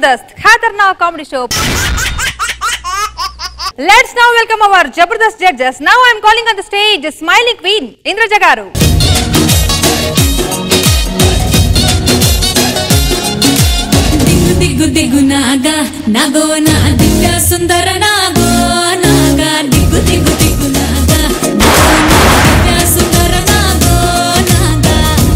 జబర్దస్త్ ఖతర్నాక్ comedy show let's now welcome our Jabardasth judges now I'm calling on the stage smiling queen Indraja గారు దిగు దిగు దిగు నాగా నాగో నా దివ్య సుందర నాగో నాగా దిగు దిగు దిగు నాగా నాగో నా దివ్య సుందర నాగో నాగా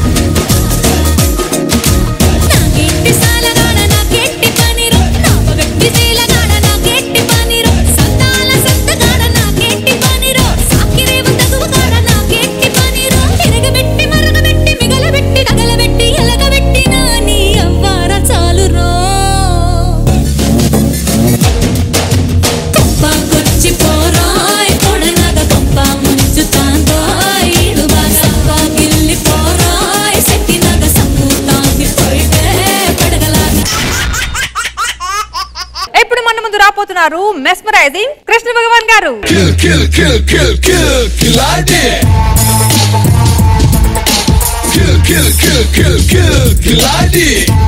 నాకెట్టి సాలగాడ నాకెట్టి పనిరు నాపగట్టి శీలగాడ నాకెట్టి పనిరు సంతాల సత్తగాడ నాకెట్టి పనిరు సాకిరేవు తగువగాడ నాకెట్టి పనిరు తిరగబెట్టి మరగబెట్టి మిగలబెట్టి తగలబెట్టి ఎలగబెట్టి నా నీ అవ్వార చాలురో కొంపకొచ్చి పోరాయ్ కొడనగ కొంప ముంచుతాందోయ్ ఈడు బాగా గిల్లి పోరాయ్ సెట్టినగ సంపూతాంది పోయితే పడగలాగా ఇప్పుడు మన ముందు రాపోతున్నారు మెస్మరైజింగ్ కృష్ణ భగవాన్ గారు Kill, kill, kill, kill, kill, Killardy. Kill, kill, kill, kill, kill, Killardy.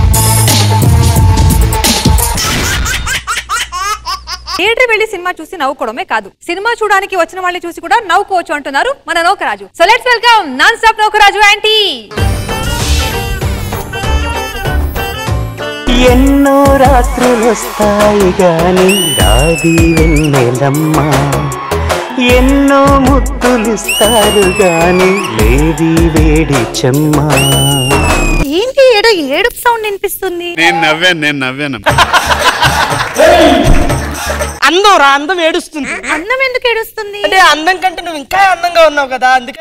Theatre వెళ్లి సినిమా చూసి నవ్వుకోవడమే కాదు సినిమా చూడడానికి వచ్చిన వాళ్ళని చూసి కూడా నవ్వుకోవచ్చు అంటున్నారు మన Nookaraju so let's welcome non stop Nookaraju aunty ఎన్నో రాత్రులొస్తాయి గాని రాది వెన్నెలమ్మ ఎన్నో ముద్దులిస్తారు గాని లేది వేడి చెమ్మ ఏంటి ఏడో ఏడుపు సౌండ్ వినిపిస్తుంది నేను నవ్వాను నేను నవ్వాను అందం రా అందం ఏడుస్తుంది అన్నం ఎందుకు ఏడుస్తుంది అంటే అందం కంటే నువ్వు ఇంకా అందంగా ఉన్నావు కదా అందుకే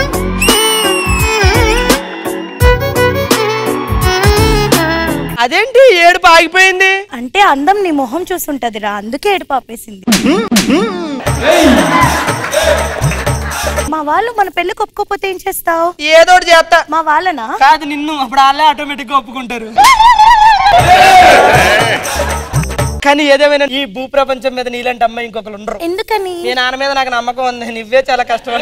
అదేంటి ఏడుపు ఆగిపోయింది అంటే అందం నీ మొహం చూసుంటది రా అందుకే ఏడుపు ఆపేసింది మా వాళ్ళు మన పెళ్లి ఒప్పుకోపోతే ఏం చేస్తావు ఏదో ఒకటి చేస్తా మా వాళ్ళనా కాదు నిన్ను అప్పుడు వాళ్ళే ఆటోమేటిక్ గా ఒప్పుకుంటారు కానీ ఏదేమైనా ఈ భూ ప్రపంచం మీద నీలాంటి అమ్మాయి ఇంకొకరు ఉండరు ఎందుకని మీ నాన్న మీద నాకు నమ్మకం ఉంది నువ్వే చాలా కష్టం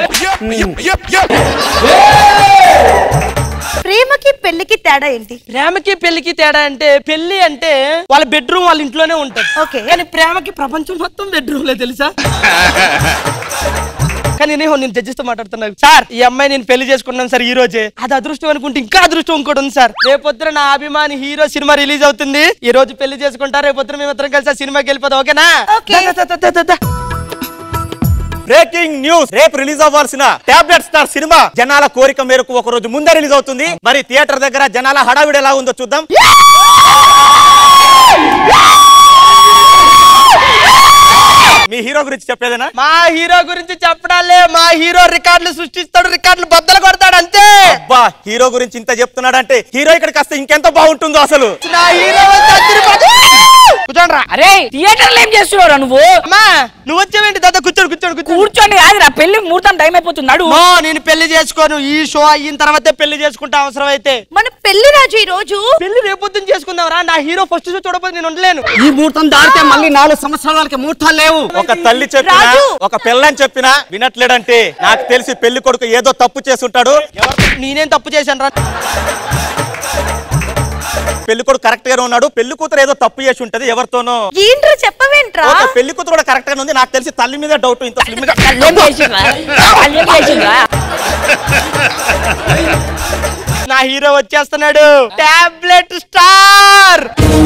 ప్రేమకి పెళ్లికి తేడా ఏంటి ప్రేమకి పెళ్లికి తేడా అంటే పెళ్లి అంటే వాళ్ళ బెడ్రూమ్ వాళ్ళ ఇంట్లోనే ఉంటుంది ఓకే. కానీ ప్రేమకి ప్రపంచం మొత్తం బెడ్రూమ్ లే తెలుసా కానీ నేను నేను జడ్జితో మాట్లాడుతున్నాను సార్ ఈ అమ్మాయి నేను పెళ్లి చేసుకున్నాను సార్ ఈ రోజే అది అదృష్టం అనుకుంటే ఇంకా అదృష్టం ఇంకోటి ఉంది సార్ రేపొద్దున నా అభిమాని హీరో సినిమా రిలీజ్ అవుతుంది ఈ రోజు పెళ్లి చేసుకుంటా రేపొద్దున మేమిద్దరం కలిసి ఆ సినిమాకి వెళ్ళిపోతాం ఓకేనా ఓకే. దా, దా, దా, దా, దా, దా. బ్రేకింగ్ న్యూస్ రేపు రిలీజ్ అవ్వాల్సిన టాబ్లెట్ స్టార్ సినిమా జనాల కోరిక మేరకు ఒక రోజు ముందే రిలీజ్ అవుతుంది మరి థియేటర్ దగ్గర జనాల హడావిడి ఎలా ఉందో చూద్దాం మీ హీరో గురించి చెప్పేదేనా మా హీరో గురించి చెప్పడాలే మా హీరో రికార్డులు సృష్టిస్తాడు రికార్డులు బద్దలు కొడతాడు అంతే అబ్బా హీరో గురించి ఇంత చెప్తున్నాడంటే హీరో ఇక్కడికి వస్తే ఇంకెంత బాగుంటుందో అసలు నా హీరో వచ్చి అదిరిపోతుంది. కూర్చోండ్రా అరే థియేటర్లో ఏం చేస్తున్నావురా నువ్వు అమ్మా నువ్వు వచ్చావేంటి దాదా కూర్చోడు కూర్చోడు కూర్చోడు కూర్చోండి కాదురా పెళ్లి ముహూర్తం టైం అయిపోతుంది నడు నో నేను పెళ్లి చేసుకోను ఈ షో అయిన తర్వాతే పెళ్లి చేసుకుంటా అవసరం అయితే మన పెళ్లి రాజు ఈ రోజు పెళ్లి రేపొద్దున చేసుకుందాం రా నా హీరో ఫస్ట్ షో చూడకపోతే నేను ఉండలేను ఈ ముహూర్తం దాటితే మళ్ళీ నాలుగు సంవత్సరాల వాళ్ళకి ముహూర్తాలు లేవు ఒక తల్లి చెప్పినా రాజు! ఒక పిల్లని చెప్పినా వినట్లేడంటే నాకు తెలిసి పెళ్లి కొడుకు ఏదో తప్పు చేసుంటాడు నేనేం తప్పు చేశాను రా పెళ్లి కొడుకు కరెక్ట్ గానే ఉన్నాడు పెళ్లి కూతురు ఏదో తప్పు చేసి ఉంటది ఎవరితోనో ఏంట్రా చెప్పవేంట్రా ఓకే, పెళ్లి కూతురు కూడా కరెక్ట్ గానే ఉంది నాకు తెలిసి తల్లి మీద డౌట్ ఇంత స్లిమ్ గా కళ్ళేం చేసిండ్రా? కళ్ళేం చేసిండ్రా? నా హీరో వచ్చేస్తున్నాడు టాబ్లెట్ స్టార్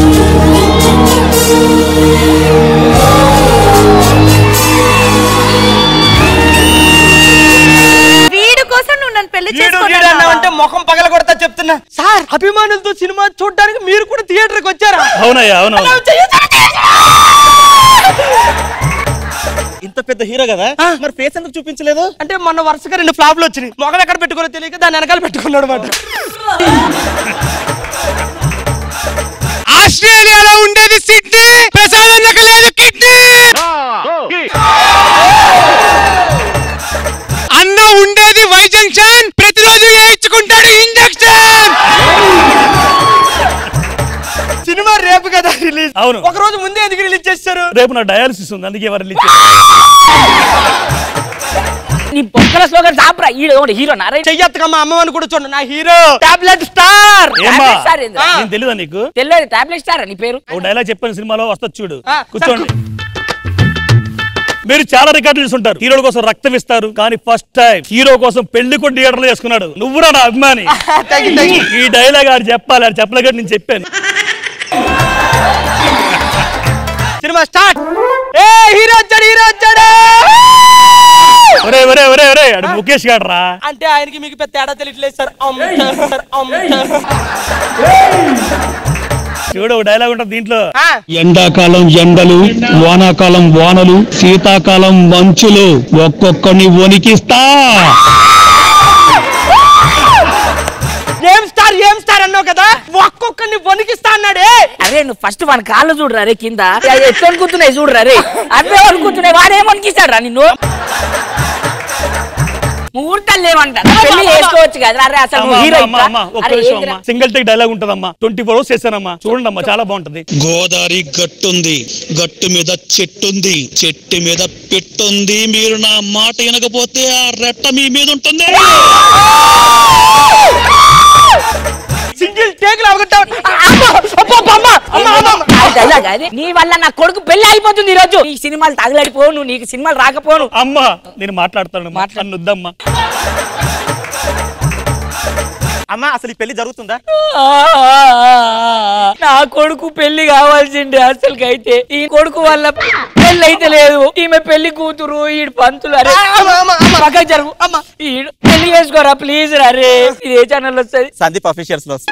వీడి కోసం నువ్వు నన్ను పెళ్లి వీడు వీడు అన్నావంటే ముఖం పగల కొడతా చెప్తున్నా సార్ అభిమానులతో సినిమా చూడడానికి మీరు కూడా థియేటర్ కి వచ్చారా అవునయ్యా అవునవును అలా చెయ్యొచ్చు. ఇంత పెద్ద హీరో కదా మరి ఫేస్ ఎందుకు చూపించలేదు అంటే మొన్న వరుసగా రెండు ఫ్లాప్లు వచ్చినాయి మొఖం ఎక్కడ పెట్టుకోలో తెలియక దాని వెనకాల పెట్టుకున్నాడు అనమాట ఆస్ట్రేలియాలో ఉండేది సిడ్నీ ప్రసాదం లేదు కిడ్నీ అన్న ఉండేది వై జంక్షన్ ప్రతిరోజు వేయించుకుంటాడు ఇంజక్షన్ సినిమా రేపు కదా రిలీజ్ అవును. ఒక రోజు ముందే ఎందుకు రిలీజ్ చేస్తారు రేపు నా డయాలసిస్ ఉంది అందుకే ఎవరు నీ బొక్కల స్లోగన్ సాపరా ఈడు హీరో నారాయణ చెయ్యత్తకమ్మ అమ్మని కూడా చూడండి నా హీరో టాబ్లెట్ స్టార్ ఏమ్మా టాబ్లెట్ స్టార్ ఏందిరా? నేను తెలియదా నీకు తెలియదు టాబ్లెట్ స్టార్ నీ పేరు ఓ డైలాగ్ చెప్పాను సినిమాలో వస్తా చూడు ఆ, కూర్చోండి మీరు చాలా రికార్డులు చూసుంటారు హీరోల కోసం రక్తం ఇస్తారు కానీ ఫస్ట్ టైం హీరో కోసం పెళ్లి కూడా థియేటర్లో చేసుకున్నాడు నువ్వురా నా అభిమాని Thank you, thank you. ఈ డైలాగ్ ఆడు చెప్పాలి ఆడు చెప్పలేక నేను చెప్పాను సినిమా స్టార్ట్ ఏ హీరో వచ్చాడు హీరో వచ్చాడు ఒరే ఒరే ఒరే ఒరే ఆడు ముఖేష్ గాడు రా అంటే ఆయనకి మీకు పెద్ద తేడా తెలియట్లేదు సార్ అమ్, సార్, అమ్, చూడు ఒక డైలాగ్ ఉంటుంది దీంట్లో ఆ, ఎండాకాలం ఎండలు వానాకాలం వానలు శీతాకాలం మంచులు ఒక్కొక్కని వణికిస్తా ఏం స్టార్ ఏం స్టార్ అన్నావు కదా ఒక్కొక్కరిని వణికిస్తా అన్నాడే అరే నువ్వు ఫస్ట్ వాని కాళ్ళు చూడరా రే కింద అవి ఎట్లా అనుకుంటున్నాయి చూడరా రే అవే అనుకుంటున్నాయి వాడేమనికిస్తాడు రా నిన్ను ముహూర్తాలు లేవంట పెళ్లి చేసుకోవచ్చు కదా అరే అసలు నువ్వు హీరో అమ్మా, అమ్మా, ఒక్క నిమిషం అమ్మా సింగిల్ టేక్ డైలాగ్ ఉంటదమ్మా ట్వంటీ ఫోర్ అవర్స్ చేశానమ్మా చూడండి అమ్మా చాలా బాగుంటది గోదావరి గట్టుంది గట్టు మీద చెట్టుంది చెట్టు మీద పెట్టుంది మీరు నా మాట వినకపోతే ఆ రెట్ట మీ మీద ఉంటుంది సింగిల్ టేక్ లాగుంటావు డైలాగ్ అది నీ వల్ల నా కొడుకు పెళ్లి అయిపోతుంది ఈ రోజు ఈ సినిమాలు తగలడిపోను నీకు సినిమాలు రాకపోను అమ్మా నేను మాట్లాడతాను మాట్లాడి వద్దమ్మా అమ్మా అసలు ఈ పెళ్లి జరుగుతుందా ఆ, నా కొడుకు పెళ్లి కావాల్సిండే అసలుకి అయితే ఈ కొడుకు వల్ల పెళ్లి అయితే లేదు ఈమె పెళ్లి కూతురు ఈ పంతులు అరే పక్కకి జరుగు ఈడు పెళ్లి చేసుకోరా ప్లీజ్ అరే ఇది ఏ ఛానల్ వస్తుంది సందీప్ అఫీషియల్స్ లో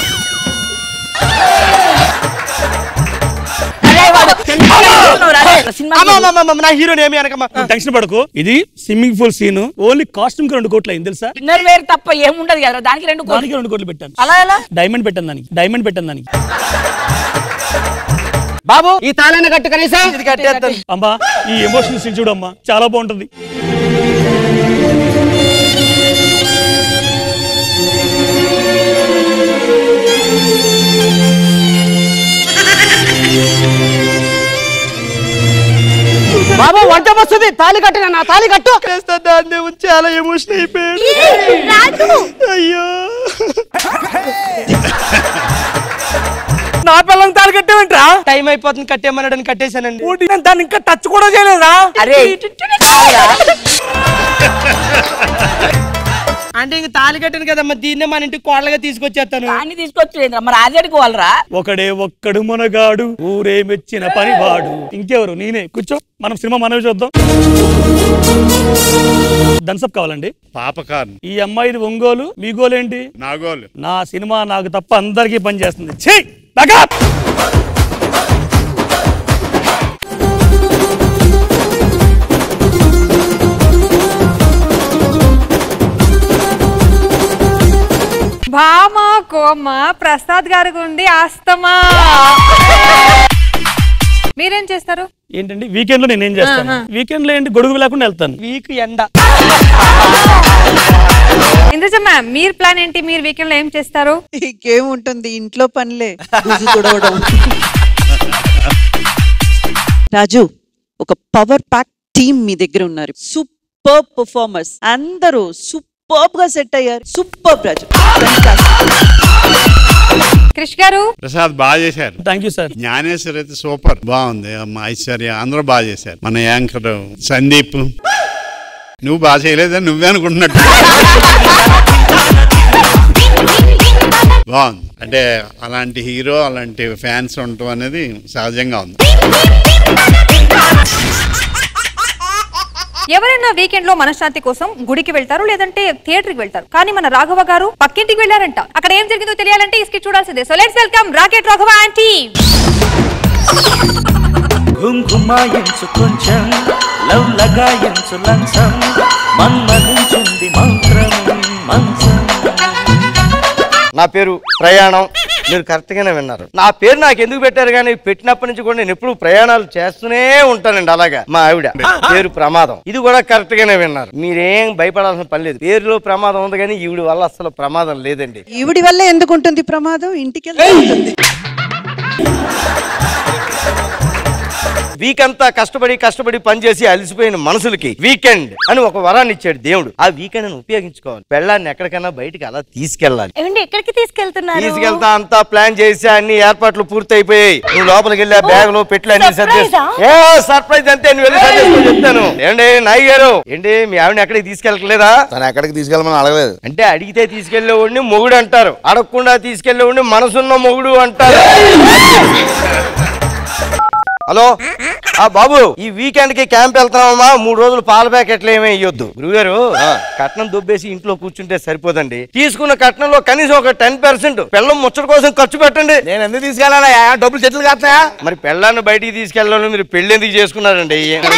అరే వాడు అరే, సినిమా అమ్మ, అమ్మ, అమ్మ, అమ్మ, నా హీరోని ఏమి అనకమ్మా టెన్షన్ పడకు ఇది swimming pool scene only costume కి రెండు కోట్లు అయింది తెలుసా డిన్నర్ వేర్ తప్ప ఏముండదు కదా దానికి రెండు కోట్లు. దానికి రెండు కోట్లు పెట్టాను అలా ఎలా డైమండ్ పెట్టాను దానికి డైమండ్ పెట్టాను దానికి బాబు ఈ తాళాన్ని కట్టు కనీసం ఇది కట్టేస్తాను అమ్మా ఈ ఎమోషన్ సీన్ చూడమ్మా చాలా బాగుంటుంది బాబు వంట వస్తుంది తాళి కట్టిన నా తాళి కట్టు దాన్ని చాలా ఎమోషన్ అయిపోయాడు రాజు అయ్యో నా పిల్లలు తాళి కట్టేమంటరా టైం అయిపోతుంది కట్టేమన్నాడని కట్టేశానండి దాన్ని ఇంకా టచ్ కూడా చేయలేదా అరే అంటే ఇంక తాళి కట్టాను కదమ్మా దీన్నే మన ఇంటికి కోడలుగా తీసుకొచ్చేస్తాను దాన్ని తీసుకొచ్చి మరి ఆదేడుకోవాలరా ఒకడే ఒక్కడు మునగాడు ఊరే మెచ్చిన పనివాడు ఇంకెవరు నేనే కూర్చో మనం సినిమా మనవి చూద్దాం థమ్స్అప్ కావాలండి పాపకాన్ ఈ అమ్మాయిది ఒంగోలు మీ గోలు ఏంటి నాగోలు నా సినిమా నాకు తప్ప అందరికీ పనిచేస్తుంది ఛీ back up! భామ కోమ ప్రసాద్ గారి గుండి ఆస్తమా మీరేం చేస్తారు ఏంటండి వీకెండ్ లో నేనేం చేస్తాను ఆహా. వీకెండ్ లో ఏంటి గొడుగు లేకుండా వెళ్తాను వీక్ ఎండ ఇంద్రజ మ్యామ్ మీరు ప్లాన్ ఏంటి మీరు వీకెండ్ లో ఏం చేస్తారు ఇంకేముంటుంది ఇంట్లో పనులే గుజు తుడవడం రాజు ఒక పవర్ ప్యాక్ టీమ్ మీ దగ్గర ఉన్నారు సూపర్ పర్ఫార్మర్స్ అందరూ సూపర్ గా సెట్ అయ్యారు సూపర్ రాజు క్రిష్ గారు ప్రసాద్ బాగా చేశారు థ్యాంక్ యూ సార్ జ్ఞానేశ్వర్ అయితే సూపర్ బాగుంది అమ్మ ఐశ్వర్య అందరూ బాగా చేశారు మన యాంకర్ సందీప్ నువ్వు బాగా చేయలేదని నువ్వే అనుకుంటున్నట్టు బాగుంది అంటే అలాంటి హీరో అలాంటి ఫ్యాన్స్ ఉండటం అనేది సహజంగా ఉంది ఎవరైనా వీకెండ్ లో మనశ్శాంతి కోసం గుడికి వెళ్తారు లేదంటే థియేటర్ కి వెళ్తారు కానీ మన రాఘవ గారు పక్కింటికి వెళ్ళారంట అక్కడ ఏం జరిగిందో తెలియాలంటే ఈ skit చూడాల్సిందే so let's welcome rocket Raghava aunty ఘుంఘుమాయించు కొంచెం లవ్ లగాయించు లంచం మన్మధించింది మంత్రం మంచం నా పేరు ప్రయాణం మీరు కరెక్ట్ గానే విన్నారు నా పేరు నాకు ఎందుకు పెట్టారు కానీ పెట్టినప్పటి నుంచి కూడా నేను ఎప్పుడు ప్రయాణాలు చేస్తూనే ఉంటానండి అలాగా మా ఆవిడ పేరు ప్రమాదం ఇది కూడా కరెక్ట్ గానే విన్నారు మీరేం భయపడాల్సిన పని లేదు పేరులో ప్రమాదం ఉంది కానీ ఈవిడ వల్ల అసలు ప్రమాదం లేదండి ఈవిడి వల్ల ఎందుకు ఉంటుంది ప్రమాదం ఇంటికి వెళ్తే ఉంటుంది వీక్ అంతా కష్టపడి కష్టపడి పనిచేసి అలసిపోయిన మనుషులకి వీకెండ్ అని ఒక వరాన్ని ఇచ్చాడు దేవుడు ఆ వీకెండ్ ని ఉపయోగించుకోవాలి పెళ్ళాన్ని ఎక్కడికైనా బయటికి అలా తీసుకెళ్ళాలి ఏమండి ఎక్కడికి తీసుకెళ్తున్నారు తీసుకెళ్తా అంతా ప్లాన్ చేసి అన్ని ఏర్పాట్లు పూర్తి అయిపోయాయి నువ్వు లోపలికి వెళ్ళి ఆ బ్యాగ్ లో పెట్లు అన్ని సర్దేసి Surprise ఏ సర్ప్రైజ్ అంతే నువ్వు వెళ్ళి సర్దేసుకో చెప్తాను ఏంటి నాయ్ గారు ఏంటి మీ ఆవిడ ఎక్కడికి తీసుకెళ్ళలేదా తను ఎక్కడికి తీసుకెళ్ళమని అడగలేదు అంటే అడిగితే తీసుకెళ్లేవాడిని మొగుడు అంటారు అడగకుండా తీసుకెళ్లేవాడిని మనసున్న మొగుడు అంటారు హలో ఆ బాబు ఈ వీకెండ్ కి క్యాంప్ వెళ్తామమ్మా మూడు రోజులు పాల ప్యాకెట్లు ఏమీ ఇయ్యొద్దు గురుగారు కట్నం దుబ్బేసి ఇంట్లో కూర్చుంటే సరిపోదండి తీసుకున్న కట్నంలో కనీసం ఒక టెన్ పర్సెంట్ పెళ్ళం ముచ్చట కోసం ఖర్చు పెట్టండి నేను ఎందుకు తీసుకెళ్ళాలా డబ్బులు చెట్లు కాస్తాయా మరి పెళ్ళాన్ని బయటికి తీసుకెళ్ళాలని మీరు పెళ్లి ఎందుకు చేసుకున్నారండి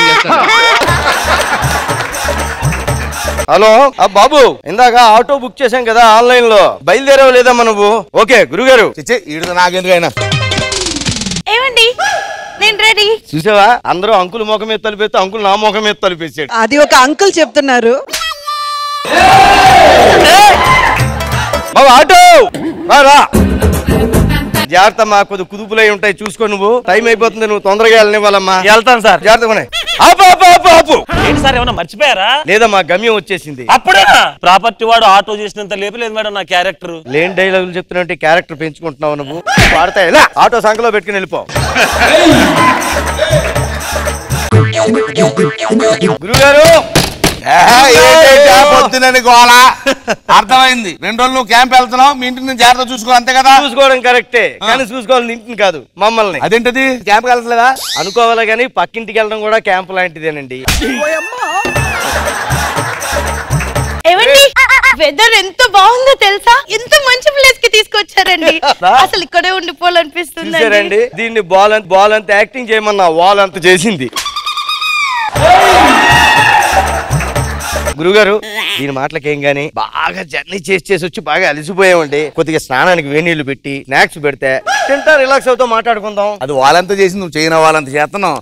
హలో ఆ బాబు ఇందాక ఆటో బుక్ చేశాం కదా ఆన్లైన్ లో బయలుదేరావు లేదమ్మా నువ్వు ఓకే గురుగారు చిచ్చి ఈడు నాకెందుకైనా ఏమండి నేను రెడీ చూసావా అందరూ అంకుల్ ముఖం మీద తలిపేస్తే అంకుల్ నా ముఖం మీద తలిపేసాడు అది ఒక అంకుల్ చెప్తున్నారు బాబు ఆటో రా, రా జాగ్రత్త మా కొద్ది కుదుపులై ఉంటాయి చూసుకో నువ్వు టైం అయిపోతుంది నువ్వు తొందరగా వెళ్ళనివ్వాలమ్మా వెళ్తాను సార్ జాగ్రత్తగా ఆపు ఆపు ఆపు ఆపు ఏంటి సార్ ఏమన్నా మర్చిపోయారా లేదమ్మా గమ్యం వచ్చేసింది అప్పుడేనా ప్రాపర్టీ వాడు ఆటో చేసినంత లేపలేదు మేడం నా క్యారెక్టర్ లేని డైలాగులు చెప్తున్నట్టు క్యారెక్టర్ పెంచుకుంటున్నావు నువ్వు వాడతాయి ఇలా ఆటో సంఖలో పెట్టుకుని వెళ్ళిపో గురుగారు పొద్దునని గోళ అర్థమైంది రెండు రోజులు నువ్వు క్యాంప్ వెళ్తున్నావు మీ ఇంటిని నేను జాగ్రత్త చూసుకో అంతే కదా చూసుకోవడం కరెక్టే కానీ చూసుకోవాలి ఇంటిని కాదు మమ్మల్ని అదేంటది క్యాంప్ వెళ్తలేదా అనుకోవాలి కానీ పక్కింటికి వెళ్ళడం కూడా క్యాంప్ లాంటిదేనండి ఏమండి వెదర్ ఎంత బాగుందో తెలుసా ఎంత మంచి ప్లేస్ కి తీసుకొచ్చారండి అసలు ఇక్కడే ఉండిపోవాలనిపిస్తుంది చూసారండి దీన్ని బాల్ అంత బాల్ అంత యాక్టింగ్ చేయమన్నా వాల్ అంత చేసింది గురుగారు దీని మాటలకి ఏం గానీ బాగా జర్నీ చేసి చేసి వచ్చి బాగా అలసిపోయామండి కొద్దిగా స్నానానికి వేణీళ్లు పెట్టి స్నాక్స్ పెడితే తింటా రిలాక్స్ అవుతాం మాట్లాడుకుందాం అది వాళ్ళంతా చేసి నువ్వు చేయన వాళ్ళంత చేస్తున్నావు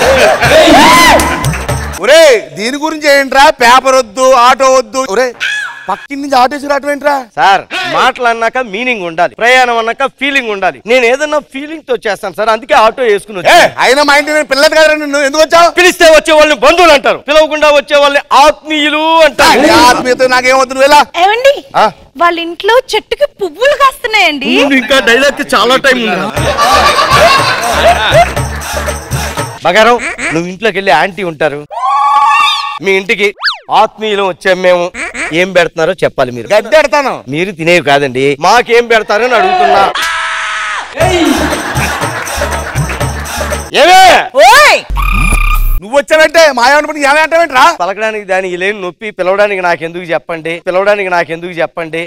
ఒరే దీని గురించి ఏంట్రా పేపర్ వద్దు ఆటో వద్దు ఒరే పక్కింటి నుంచి ఆటో వేసి రావటం ఏంట్రా సార్ మాటలు అన్నాక మీనింగ్ ఉండాలి ప్రయాణం అన్నాక ఫీలింగ్ ఉండాలి నేను ఏదన్నా ఫీలింగ్ తో చేస్తాను సార్ అందుకే ఆటో వేసుకుని ఏ, వచ్చాను. అయినా మా ఇంటి నేను పిల్లలు కదా నువ్వు ఎందుకు వచ్చావు పిలిస్తే వచ్చే వాళ్ళని బంధువులు అంటారు పిలవకుండా వచ్చే వాళ్ళని ఆత్మీయులు అంటారు ఆత్మీయత నాకేమవుతుంది నువ్వు ఎలా ఏమండి ఆ? వాళ్ళ ఇంట్లో చెట్టుకి పువ్వులు కాస్తున్నాయండి ముందు ఇంకా డైలాగ్ చాలా టైం ఉంది బగారం నువ్వు ఇంట్లోకి వెళ్ళి ఆంటీ ఉంటారు మీ ఇంటికి ఆత్మీయులు వచ్చాం మేము ఏం పెడుతున్నారో చెప్పాలి మీరు గడ్డి పెడతాను మీరు తినేవి కాదండి మాకేం పెడతారని అడుగుతున్నా ఏమే నువ్వు వచ్చావంటే మాయవని ఏమంటావేంట్రా పలకడానికి దానికి లేని నొప్పి పిలవడానికి నాకెందుకు చెప్పండి పిలవడానికి నాకెందుకు చెప్పండి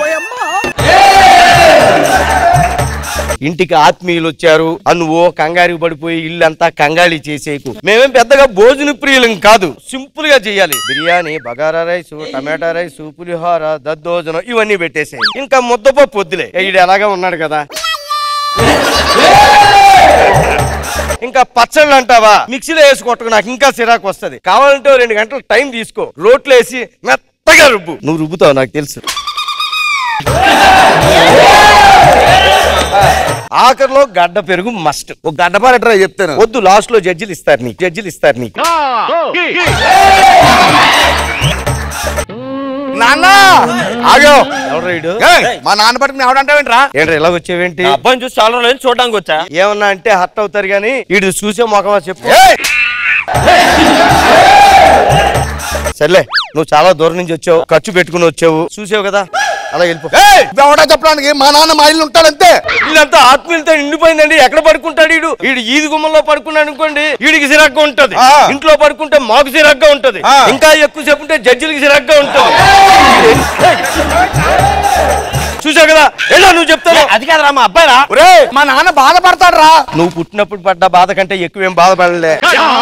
ఇంటికి ఆత్మీయులు వచ్చారు అని ఓ కంగారికి పడిపోయి ఇల్లంతా కంగాళి చేసేకు మేమేం పెద్దగా భోజన ప్రియులం కాదు సింపుల్ గా చేయాలి biryani bagara rice tomato rice pulihora daddojanam ఇవన్నీ పెట్టేసాయి ఇంకా ముద్దపప్పు వద్దులే ఈడు ఎలాగా ఉన్నాడు కదా ఇంకా పచ్చళ్ళు అంటావా మిక్సీలో వేసి కొట్టుకు నాకు ఇంకా సిరాకు వస్తది కావాలంటే ఓ రెండు గంటలు టైం తీసుకో రోట్లో వేసి మెత్తగా రుబ్బు నువ్వు రుబ్బుతావు నాకు తెలుసు ఆఖరిలో గడ్డ పెరుగు మస్ట్ ఒక గడ్డ పారట్రా చెప్తాను వద్దు లాస్ట్ లో జడ్జిలు ఇస్తారు నీకు జడ్జిలు ఇస్తారు నీకు నాన్న ఆగో ఎవరు రైడు ఏయ్, మా నాన్న పట్టుకుని ఎవడంటావేంట్రా ఏంట్రా ఇలా వచ్చేవేంటి అబ్బాయిని చూసి చాలా రోజులు చూడడానికి వచ్చా ఏమన్నా అంటే హర్ట్ అవుతారు కానీ వీడు చూసే మొఖమా చెప్పు సర్లే నువ్వు చాలా దూరం నుంచి వచ్చావు ఖర్చు పెట్టుకుని వచ్చావు చూసావు కదా అలా వెళ్ళిపో ఏయ్, ఎవడా చెప్పడానికి మా నాన్న మా ఇల్లు ఉంటాడంతే వీళ్ళంతా ఆత్మీయులతో నిండిపోయిందండి ఎక్కడ పడుకుంటాడు వీడు వీడు ఈది గుమ్మంలో పడుకున్నాడు అనుకోండి వీడికి సిరగ్గా ఉంటది ఆ. ఇంట్లో పడుకుంటే మాకు సిరగ్గా ఉంటది ఆ. ఇంకా ఎక్కువసేపు ఉంటే జడ్జిలకి సిరగ్గా ఉంటది చూసావు కదా ఎలా నువ్వు చెప్తాను అది కాదురా మా అబ్బాయి రా ఒరే మా నాన్న బాధపడతాడు రా నువ్వు పుట్టినప్పుడు పడ్డ బాధ కంటే ఎక్కువేం బాధపడలే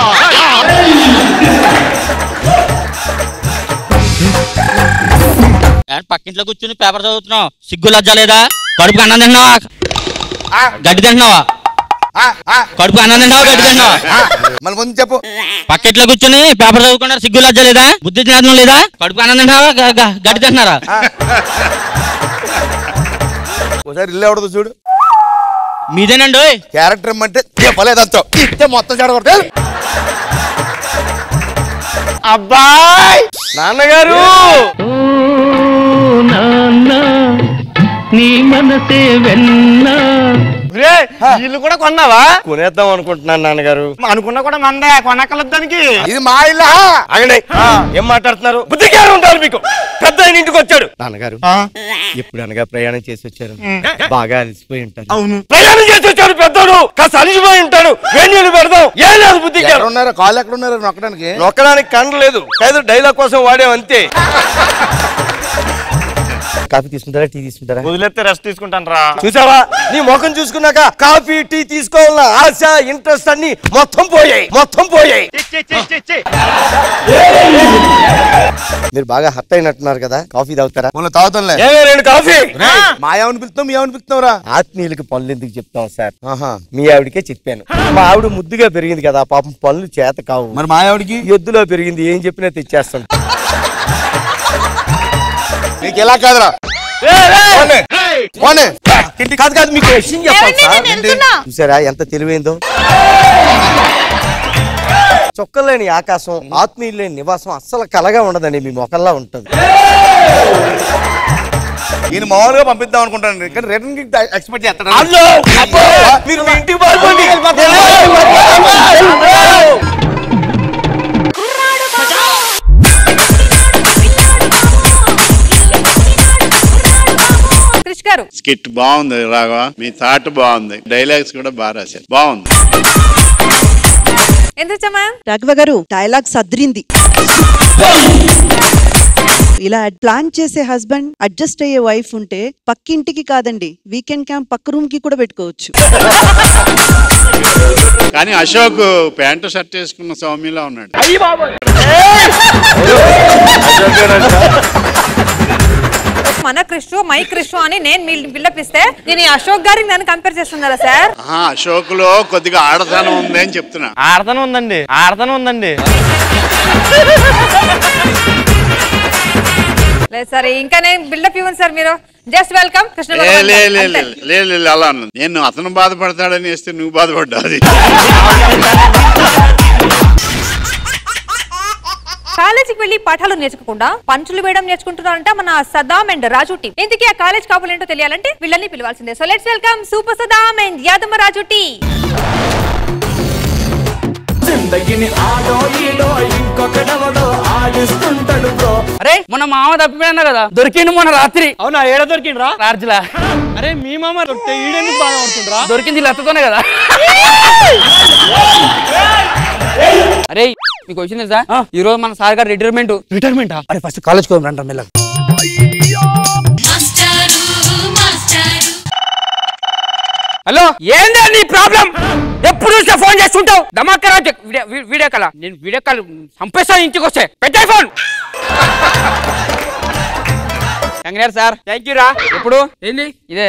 పక్కింట్లో కూర్చుని పేపర్ చదువుతున్నావు సిగ్గు లజ్జ లేదా కడుపు అన్నం తింటున్నావా గడ్డి తింటున్నావా కడుపు అన్నం తింటున్నావా గడ్డి తింటున్నావా మళ్ళీ ముందు చెప్పు పక్కింట్లో కూర్చుని పేపర్ చదువుకుంటారు సిగ్గు లజ్జ లేదా బుద్ధి జ్ఞానం లేదా కడుపు అన్నం తింటున్నావా గ- గ- గడ్డి తింటున్నారా ఒకసారి ఇల్లు ఎవడదు చూడు మీదేనండి క్యారెక్టర్ ఇమ్మంటే చెప్పలేదంతో ఇస్తే మొత్తం చెడగొడితే అబ్బాయ్ నాన్నగారు నీ మనసే వెన్నా రే ఇల్లు కూడా కొన్నావా కొనేద్దాం అనుకుంటున్నాను నాన్నగారు అనుకున్నా కూడా మందే కొనక్కలొద్దానికి ఇది మా ఇల్లా ఆగండి ఏం మాట్లాడుతున్నారు బుద్ధి జ్ఞానం ఉండాలి మీకు పెద్ద ఆయన ఇంటికి వచ్చాడు నాన్నగారు ఎప్పుడు అనగా ప్రయాణం చేసి వచ్చారు బాగా అలసిపోయి ఉంటారు అవును ప్రయాణం చేసి వచ్చాడు పెద్దోడు కాస్త అలసిపోయి ఉంటాడు వేడి నీళ్ళు పెడదాం ఏం లేదు బుద్ధి ఎక్కడ జ్ఞానం ఉన్నారు కాళ్ళు ఎక్కడ ఉన్నారు నొక్కడానికి నొక్కడానికి కండ లేదు ఏదో డైలాగ్ కోసం వాడాం అంతే కాఫీ తీసుకుంటారా టీ తీసుకుంటారా వదిలేస్తే రెస్ట్ తీసుకుంటాను రా చూసావా నీ ముఖం చూసుకున్నాక కాఫీ టీ తీసుకోవాలన్న ఆశ ఇంట్రెస్ట్ అన్ని మొత్తం పోయాయి మొత్తం పోయాయి మీరు బాగా హర్ట్ అయినట్టున్నారు కదా కాఫీ తాగుతారా మొన్న తాగుతానులే ఏమే రెండు కాఫీ మా ఏమని పిలుస్తాం మీ ఏమని పిలుస్తావురా ఆత్మీయులకి పనులు ఎందుకు చెప్తాం సార్ మీ ఆవిడకే చెప్పాను మా ఆవిడ ముద్దుగా పెరిగింది కదా పాపం పనులు చేత కావు మరి మా ఆవిడకి ఎద్దులో పెరిగింది ఏం చెప్పినా తెచ్చేస్తాం నీకు ఎలా కాదురా పోనీ. పోనీ. కాదు కాదు మీకు విషయం చెప్పాలి ఏమండి, సార్. నేను వెళ్తున్నా. చూసారా ఎంత తెలివైందో చొక్కలేని ఆకాశం ఆత్మీయులు లేని నివాసం అస్సలు కలగా ఉండదండి మీ మొక్కల్లా ఉంటుంది ఈయన మామూలుగా పంపిద్దాం అనుకుంటాను కానీ రిటర్న్ కి ఎక్స్పెక్ట్ చేస్తాడు అల్లో! అబ్బో! మీరు మీ ఇంటికి పారిపోండి. క్రిష్ గారు స్కిట్ బాగుంది రాఘవ మీ థాట్ బాగుంది డైలాగ్స్ కూడా బాగా రాశారు బాగుంది ఎందుకు చమ్మా రాఘవ గారు డైలాగ్ సద్రింది ఇలా ప్లాన్ చేసే హస్బెండ్ అడ్జస్ట్ అయ్యే వైఫ్ ఉంటే పక్కింటికి కాదండి వీకెండ్ క్యాంప్ పక్క రూమ్ కి కూడా పెట్టుకోవచ్చు కానీ అశోక్ ప్యాంటు షర్ట్ వేసుకున్న సౌమ్యలా ఉన్నాడు మన క్రిష్ మై క్రిష్ అని నేను మీ బిల్డప్ ఇస్తే నేను ఈ అశోక్ గారికి నన్ను కంపేర్ చేస్తున్నారా సార్ ఆహా, అశోక్ లో కొద్దిగా ఆడతనం ఉంది అని చెప్తున్నా ఆడతనం ఉందండి ఆడతనం ఉందండి లేదు సార్ ఇంకా నేను బిల్డప్ ఇవ్వను సార్ మీరు జస్ట్ వెల్కమ్ కృష్ణ ఏ, భగవాన్ లే, గారు. లే, అంతే. లే, లే, లే, అలా అన్నది నేను అతను బాధపడతాడని వేస్తే నువ్వు బాధపడ్డాది కాలేజీకి వెళ్ళి పాఠాలు నేర్చుకోకుండా పంచులు వేయడం నేర్చుకుంటున్నారంట మన సదాం అండ్ రాజు టీం ఇందుకే ఆ కాలేజ్ కాపులు ఏంటో తెలియాలంటే వీళ్ళని పిలవాల్సిందే so let's welcome super Saddam and Yadamma Raju టీ జిందగిని ఆడో ఈడో ఇంకొకడెవడో ఆడిస్తుంటాడు బ్రో అరే మన మామ తప్పిపోయినా కదా దొరికిండు మొన్న రాత్రి అవునా ఏడ దొరికిండ్రా రాజులా అరే మీ మామ దొరికితే ఈడెందుకు బాగా పడుతుండ్రా దొరికింది లత్తతోనే కదా అరే మీకు వచ్చింది సార్ ఈ రోజు మన సార్ గారు రిటైర్మెంట్ రిటైర్మెంట్ అరే ఫస్ట్ కాలేజ్ కోయం రండి మెల్లగా హలో ఏంది నీ ప్రాబ్లం ఎప్పుడు చూస్తే ఫోన్ చేస్తుంటావు దమాకరా వీడియో వీడియో కాల్ నేను వీడియో కాల్ చంపేస్తాను ఇంటికి వస్తే పెట్టాయి phone congrat sir thank you రా ఎప్పుడు ఏంది ఇదే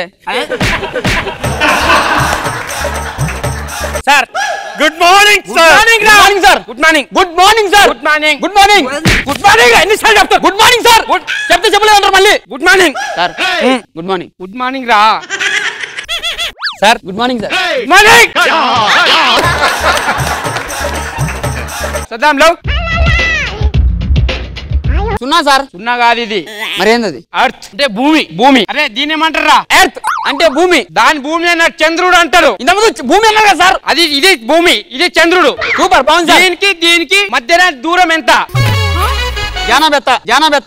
sir good morning good morning morning sir good morning good morning sir good morning good morning good morning ఎన్నిసార్లు చెప్తా గుడ్ మార్నింగ్ సార్ చెప్తే చెప్పలేదు అంటారు మళ్ళీ good morning sir good morning good morning రా sir good morning sir good morning Saddam love సున్నా sir సున్నా కాదు ఇది మరేంది అది అర్త్ అంటే భూమి భూమి అరే దీని ఏమంటారా ఎర్త్ అంటే భూమి దాని భూమి అన్నారు చంద్రుడు అంటారు ఇంతకుముందు భూమి అన్నారు కదా సార్ అది ఇది భూమి ఇది చంద్రుడు సూపర్ బాగుంది సార్ దీనికి దీనికి మధ్యన దూరం ఎంత జానా బెత్త జానా బెత్త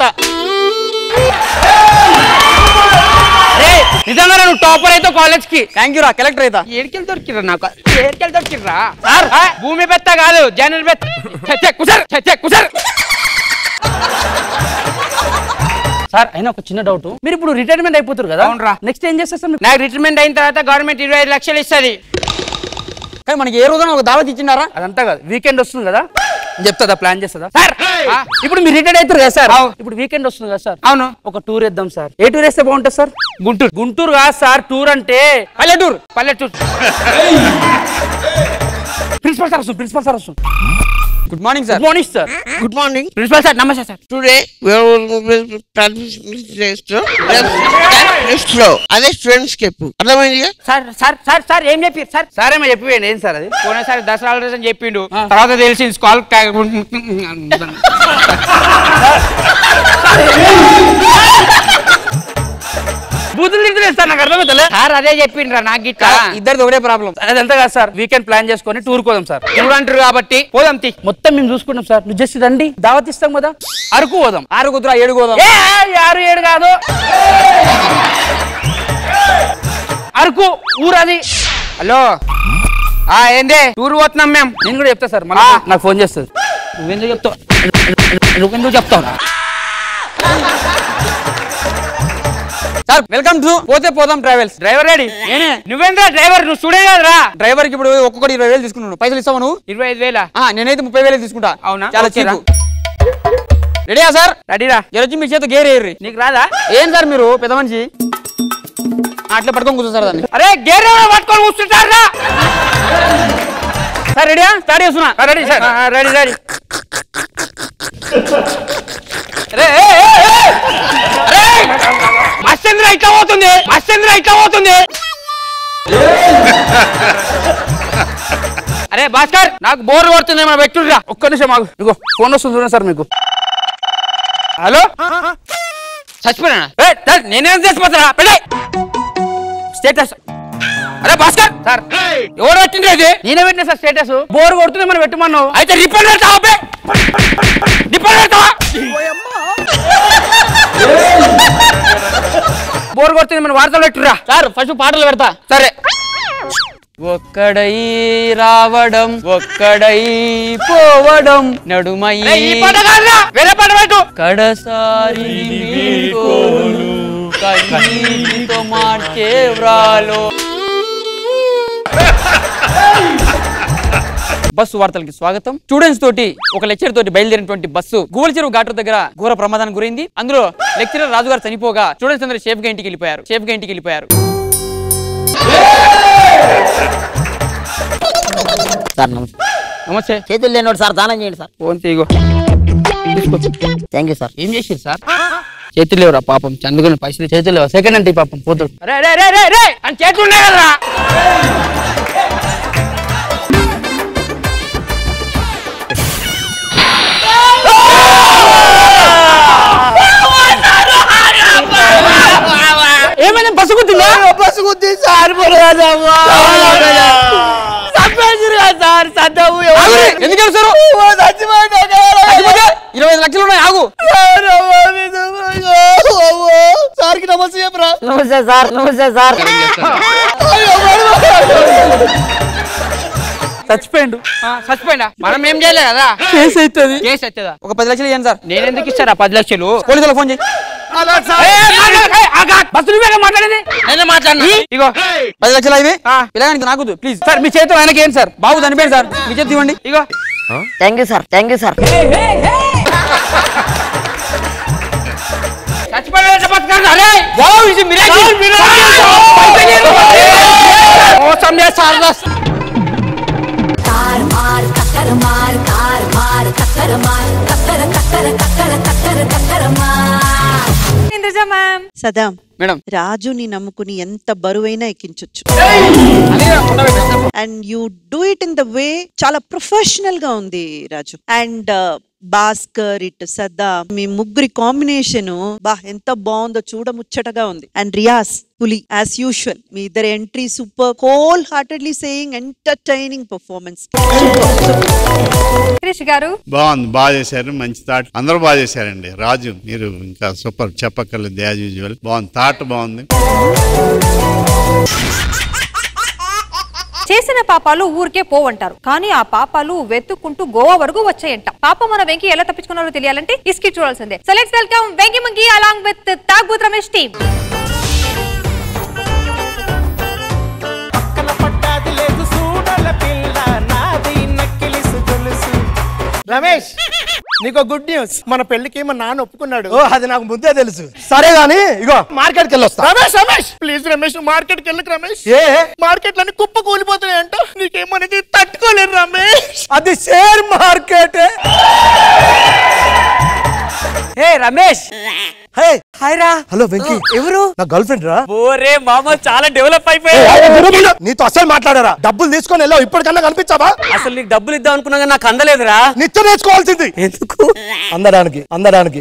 అరే, నిజంగా నువ్వు టాపర్ అయితే కాలేజ్ కి థ్యాంక్ యూ రా కలెక్టర్ అయితే ఏడికెళ్ళి దొరికిరా నాకు ఏడికెళ్ళి దొరికిరా సార్ ఆ, భూమి బెత్త కాదు జనరల్ బెత్త ఛే, ఛే, కుసర్ ఛే, ఛే, కుసర్ సార్ అయినా ఒక చిన్న డౌట్ మీరు ఇప్పుడు రిటైర్మెంట్ అయిపోతారు కదా అవునరా నెక్స్ట్ ఏం చేస్తారు సార్ నాకు రిటైర్మెంట్ అయిన తర్వాత గవర్నమెంట్ ఇరవై ఐదు లక్షలు ఇస్తుంది కానీ మనకి ఏ రోజున ఒక దావత్ ఇచ్చినారా అదంతా కాదు వీకెండ్ వస్తుంది కదా చెప్తుందా ప్లాన్ చేస్తుందా సార్ ఆ, ఇప్పుడు మీరు రిటైర్డ్ అవుతారు కదా సార్ ఇప్పుడు వీకెండ్ వస్తుంది కదా సార్ అవును ఒక టూర్ వేద్దాం సార్ ఏ టూర్ వేస్తే బాగుంటుంది సార్ గుంటూరు గుంటూరు కాదు సార్ టూర్ అంటే పల్లెటూరు పల్లెటూరు ప్రిన్సిపల్ సార్ వస్తుంది ప్రిన్సిపల్ సార్ వస్తుంది good morning sir good morning sir good morning principal sir నమస్తే సార్ టుడే లో అదే స్టూడెంట్స్ చెప్పు అర్థమైంది సార్ సార్ సార్ సార్ ఏం చెప్పారు సార్ సార్ ఏమో చెప్పిపోయింది ఏం సార్ అది పోయినసారి దసరా హాలిడేస్ అని చెప్పిండు తర్వాత తెలిసింది స్కాల్ బూతులు తిడుతున్నాయి సార్ నాకు అర్థమవుతలే సార్ అదే చెప్పిండ్రా నాకు గిట్ట ఇద్దరిది ఒకటే ప్రాబ్లం అదంతా కాదు సార్ వీకెండ్ ప్లాన్ చేసుకొని టూర్ పోదాం సార్ టూర్ అంటారు కాబట్టి పోదాం తి మొత్తం మేము చూసుకుంటాం సార్ నువ్వు జస్ట్ రండి దావత్ ఇస్తాం కదా అరకు పోదాం ఆరు కుదురా ఏడు పోదాం ఏ ఆరు ఏడు కాదు అరకు ఊరది హలో ఆ ఏందే టూర్ పోతున్నాం మేము నేను కూడా చెప్తా సార్ మళ్ళీ నాకు ఫోన్ చేస్తుంది నువ్వెందుకు చెప్తావు నువ్వెందుకు చెప్తావు సార్ వెల్కమ్ టు పోతే పోదాం ట్రావెల్స్ డ్రైవర్ రెడీ నేనే నువ్వేంద్రా డ్రైవర్ నువ్వు స్టూడెంట్ కదరా డ్రైవర్ కి ఇప్పుడు ఒక్కొక్కటి ఇరవై వేలు తీసుకున్నాను పైసలు ఇస్తావు నువ్వు ఇరవై ఐదు వేలా ఆ, నేనైతే ముప్పై వేలు తీసుకుంటా అవునా చాలా ఓకేరా. చీప్ రెడీయా సార్ రెడీరా వచ్చి మీ చేత గేర్ వేయర్రి నీకు రాదా ఏం సార్ మీరు పెద్ద మనిషి ఆ, అట్లా పట్టుకొని కూర్చో సార్ దాన్ని అరే గేర్ ఎవరో పట్టుకొని కూర్చుంటారా సార్ రెడీయా స్టార్ట్ చేస్తున్నా రెడీ సార్ రెడీ రెడీ మత్స్యంద్ర ఇట్లా పోతుంది మత్స్యంద్ర ఇట్లా పోతుంది అరే భాస్కర్ నాకు బోర్ కొడుతుంది ఏమైనా పెట్టుర్రా ఒక్క నిమిషం ఆగు ఇగో ఫోన్ వస్తుంది చూడండి సార్ మీకు హలో చచ్చిపోయినా ఏ, సార్, నేనేం చచ్చిపోతారా పెళ్ళి స్టేటస్ అరే భాస్కర్ సార్ ఎవరు పెట్టిండ్రు ఇది నేనే పెట్టినా సార్ స్టేటస్ బోర్ కొడుతుంది మనం పెట్టమన్నావు అయితే రిపేర్ పెడతావా బే? రిపేర్ పెడతావా బోర్ కొడుతుంది మన వార్తలు పెట్టురా సార్ ఫస్ట్ పాటలు పెడతా సరే ఒక్కడై రావడం ఒక్కడై పోవడం నడుమై ఏయ్, ఈ పాట కాదురా వేరే పాట పెట్టు కడసారి వీడ్కోలు కన్నీటితో మార్చే వ్రాలో బస్సు వార్తలకి స్వాగతం స్టూడెంట్స్ తోటి ఒక లెక్చర్ తోటి బయలుదేరినటువంటి బస్సు గువల చెరువు ఘాటు దగ్గర ఘోర ప్రమాదానికి గురైంది అందులో లెక్చరర్ రాజుగారు చనిపోగా స్టూడెంట్స్ అందరూ సేఫ్ గా ఇంటికి వెళ్ళిపోయారు సేఫ్ గా ఇంటికి వెళ్ళిపోయారు సార్ నమస్తే నమస్తే చేతులు లేనోడు సార్ దానం చేయండి సార్ ఫోన్ తీగో థ్యాంక్ యూ సార్ ఏం చేసిరు సార్ చేతులు లేవురా పాపం చందుకుని పైసలు చేతులు లేవు సెకండ్ అంటే ఈ పాపం పోతాడు రే రే రే రే రే అని చేతులు ఉన్నాయి కదరా ఏమైనా బస్సు గుద్దిందా బస్సు గుద్ది సార్ సార్ సద్దవు ఎందుకు ఏడుస్తారు? చచ్చిపోతే ఇరవై ఐదు లక్షలు ఉన్నాయి ఆగు సార్కి నమస్తే చెప్పరా నమస్తే సార్ నమస్తే సార్ చచ్చిపోయిండు ఆ, చచ్చిపోయిందా మనం ఏం చేయలే కదా కేసు అవుతుంది కేసు అవుతుందా ఒక పది లక్షలు ఇవ్వండి సార్ నేను ఎందుకు ఇస్తారా పది లక్షలు పోలీసులకు ఫోన్ చేయి బస్సు నువ్వేగా మాట్లాడింది నేనే మాట్లాడినా ఇగో పది లక్షలు ఇవి పిల్లగానికి నాకు ప్లీజ్ సార్ మీ చేతితో ఆయనకి ఏంటి సార్ బాబు చనిపోయింది సార్ మీ చేతి ఇవ్వండి ఇగో thank you sir thank you sir చచ్చిపోయిన బతకాలి అరే వావ్ ఇది మిరాకిల్ మోసం చేస్తారు कार मार कक्कर मार कार मार कक्कर मार कक्कर कक्कर कक्कर कक्कर कक्कर मार ఇంద్రజ మ్యామ్ సదా మేడం రాజుని నమ్ముకుని ఎంత బరువైనా ఎక్కించొచ్చు and you do it in the way చాలా ప్రొఫెషనల్ గా ఉంది రాజు అండ్ భాస్కర్ ఇట్ సదా మీ ముగ్గురి కాంబినేషన్ బా ఎంత బాగుందో చూడముచ్చటగా ఉంది అండ్ రియాస్ పులి యాజ్ యూజువల్ మీ ఇద్దరు entry super wholeheartedly saying entertaining performance Krish గారు బాగుంది బాగా చేశారు మంచి థాట్ అందరూ బాగా చేశారండి రాజు మీరు ఇంకా సూపర్ చెప్పక్కర్లేదు యాజ్ యూజువల్ బాగుంది థాట్ బాగుంది చేసిన పాపాలు ఊరికే పోవంటారు కానీ ఆ పాపాలు వెతుక్కుంటూ గోవా వరకు వచ్చాయంట పాప మన వెంకీ ఎలా తప్పించుకున్నారో తెలియాలంటే ఈ స్కిట్ చూడాల్సిందే so let's welcome Venky monkey along with తాగ్బూత్ రమేష్ టీమ్ రమేష్ నీకు గుడ్ న్యూస్ మన పెళ్లికి మా నాన్న ఒప్పుకున్నాడు ఓ అది నాకు ముందే తెలుసు సరే గాని ఇగో మార్కెట్ కి వెళ్ళొస్తా రమేష్ రమేష్ ప్లీజ్ రమేష్ మార్కెట్ కి వెళ్ళకు రమేష్ ఏ మార్కెట్ లన్నీ కుప్ప కూలిపోతున్నాయి అంట నీకేమనేది తట్టుకోలేను రమేష్ అది షేర్ మార్కెట్ ఏ రమేష్ హే హాయ్ రా హలో వెంకీ ఎవరు నా గర్ల్ ఫ్రెండ్ రా ఓరే మామ చాలా డెవలప్ అయిపోయి నీతో అసలు మాట్లాడారా డబ్బులు తీసుకొని వెళ్ళావు ఇప్పటికన్నా కనిపించావా అసలు నీకు డబ్బులు ఇద్దాం అనుకున్నా కానీ నాకు అందలేదురా నిత్యం నేర్చుకోవాల్సింది ఎందుకు అందడానికి అందడానికి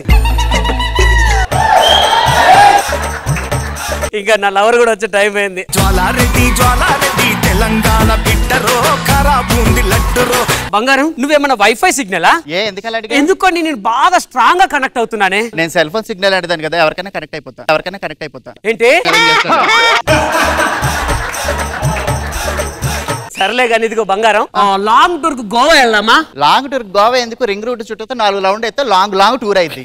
ఇంకా నా లవర్ కూడా వచ్చే టైం అయింది జ్వాలారెడ్డి జ్వాలారెడ్డి తెలంగాణ బిడ్డరో ఖరాబుంది లడ్డురో బంగారం నువ్వేమన్నా వైఫై సిగ్నలా ఏ ఎందుకలా అడిగా ఎందుకని నేను బాగా స్ట్రాంగ్ గా కనెక్ట్ అవుతున్నానే నేను సెల్ ఫోన్ సిగ్నల్ అడిదాను కదా ఎవరికైనా కనెక్ట్ అయిపోతా ఎవరికైనా కనెక్ట్ అయిపోతా ఏంటి సర్లే కానీ ఇదిగో బంగారం లాంగ్ టూర్ కు గోవా వెళ్దామా లాంగ్ టూర్ గోవా ఎందుకు రింగ్ రూట్ చుట్టూ నాలుగు రౌండ్ అయితే లాంగ్ లాంగ్ టూర్ అయింది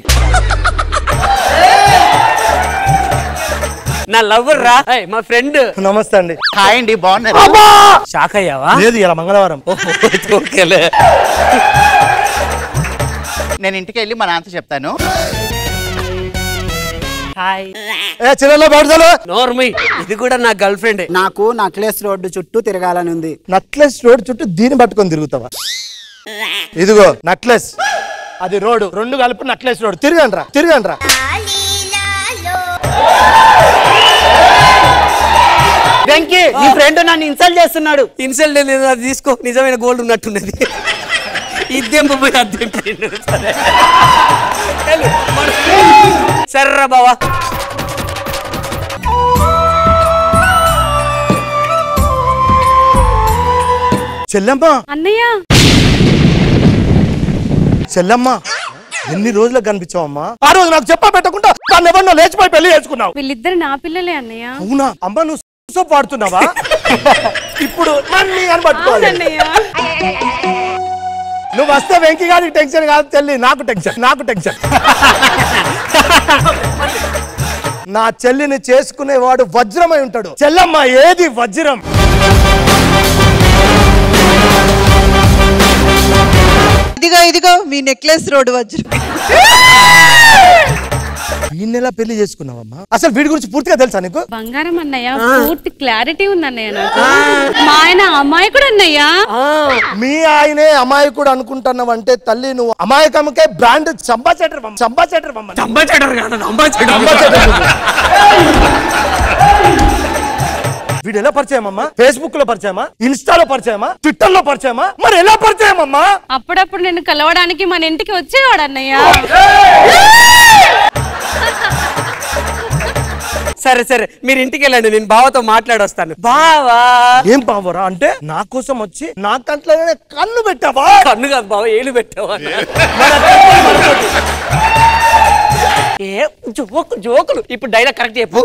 నా లవర్ రా ఏయ్, మా ఫ్రెండ్ నమస్తే అండి హాయ్ అండి బాగున్నారు షాక్ అయ్యావా లేదు ఇలా మంగళవారం ఓకేలే నేను ఇంటికి వెళ్ళి మా నాన్నతో చెప్తాను హాయ్ ఏ చిన్నలో పాఠశాల నోర్మి ఇది కూడా నా గర్ల్ ఫ్రెండ్ నాకు నక్లెస్ రోడ్డు చుట్టూ తిరగాలని ఉంది నక్లెస్ రోడ్ చుట్టూ దీన్ని పట్టుకొని తిరుగుతావా ఇదిగో నక్లెస్ అది రోడ్ రెండు కలిపి నక్లెస్ రోడ్ తిరగండ్రా తిరగండ్రా వెంకీ నీ ఫ్రెండ్ నన్ను ఇన్సల్ట్ చేస్తున్నాడు ఇన్సల్ట్ లేదు అది తీసుకో నిజమైన గోల్డ్ ఉన్నట్టున్నది ఇద్దేం పోయి అద్దెం సరే వెళ్ళు, మన- సర్రా బావా చెల్లెమ్మ అన్నయ్య చెల్లెమ్మ ఎన్ని రోజులకు కనిపించావమ్మా ఆ రోజు నాకు చెప్పా పెట్టకుండా దాన్ని ఎవరినో లేచిపోయి పెళ్లి చేసుకున్నావు వీళ్ళిద్దరు నా పిల్లలే అన్నయ్య అవునా అమ్మ నువ్వు సోప్ వాడుతున్నావా ఇప్పుడు నన్ను అని పట్టుకోవాలి అవునన్నయ్య. నువ్వు వస్తే వెంకీ గారికి టెన్షన్ కాదు చెల్లి నాకు టెన్షన్ నాకు టెన్షన్ నా చెల్లిని చేసుకునేవాడు వజ్రమై ఉంటాడు చెల్లమ్మ ఏది వజ్రం ఇదిగో ఇదిగో మీ నెక్లెస్ రోడ్ వజ్రం ఈ నెల పెళ్లి చేసుకున్నావమ్మా అసలు వీడి గురించి పూర్తిగా తెలుసా నీకు బంగారం అన్నయ్య పూర్తి క్లారిటీ ఉంది అన్నయ్య నాకు మా ఆయన అమాయకుడు అన్నయ్య మీ ఆయనే అమాయకుడు అనుకుంటున్నావంటే తల్లి నువ్వు అమాయకముకే బ్రాండ్ చంబాచెటర్ చంబాచెటర్ అంబాచెడర్ కాదు అంబాచెడర్ వీడు ఎలా పరిచయం అమ్మా ఫేస్బుక్ లో పరిచయమా ఇన్స్టాలో పరిచయమా ట్విట్టర్ లో పరిచయమా మరి ఎలా పరిచయం అమ్మా అప్పుడప్పుడు నేను కలవడానికి మన ఇంటికి వచ్చేవాడు అన్నయ్య సరే సరే మీరు ఇంటికి వెళ్ళండి నేను బావతో మాట్లాడొస్తాను బావా ఏం బావరా అంటే నా కోసం వచ్చి నా కంట్లోనే కన్ను పెట్టావా కన్ను కాదు బావ ఏలు పెట్టావా ఏ జోకు జోకులు ఇప్పుడు డైలాగ్ కరెక్ట్ చెప్పు